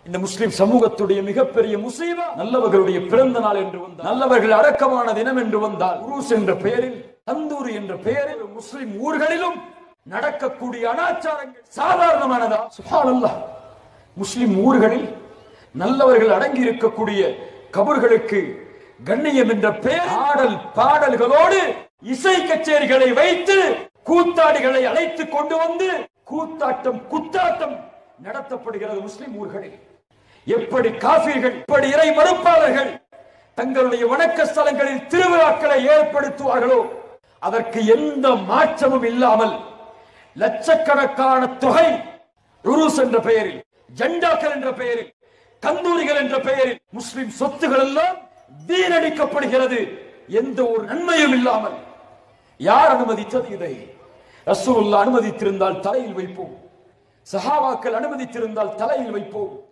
இந்த முஸ்லிம் சமூகத்துடைய மிகப்பெரிய முசீபா நல்லவர்களுடைய பிறந்த நாள் என்று வந்தால் நல்லவர்கள் அடக்கமான தினம் என்று வந்தால் உருஸ் என்ற பெயரில் தந்தூரி என்ற பெயரில் முஸ்லிம் ஊர்களிலும் நடக்கக்கூடிய அனாச்சாரங்கள் சாதாரணமானதா சுபானல்லா முஸ்லிம் ஊர்களில் நல்லவர்கள் அடங்கி இருக்கக்கூடிய கபர்களுக்கு கண்ணியம் என்ற பெயர் ஆடல் பாடல்களோடு இசை கச்சேரிகளை வைத்து கூத்தாடிகளை அழைத்து கொண்டு வந்து கூத்தாட்டம் குத்தாட்டம் நடத்தப்படுகிறது முஸ்லிம் ஊர்களில் எப்படி காபீர்கள் எப்படி இறை மறுப்பாளர்கள் தங்களுடைய வணக்க ஸ்தலங்களில் திருவிழாக்களை ஏற்படுத்துவார்களோ அதற்கு எந்த மாற்றமும் இல்லாமல் லட்சக்கணக்கான தொகை உருஸ் என்ற பெயரில் ஜெண்டாக்கள் என்ற பெயரில் கந்தூரிகள் என்ற பெயரில் முஸ்லிம் சொத்துகள் எல்லாம் வீணடிக்கப்படுகிறது எந்த ஒரு நன்மையும் இல்லாமல் யார் அனுமதித்தது இதை ரசூலுல்லாஹ் அனுமதித்திருந்தால் தலையில் வைப்போம் சஹாபாக்கள் அனுமதித்திருந்தால் தலையில் வைப்போம்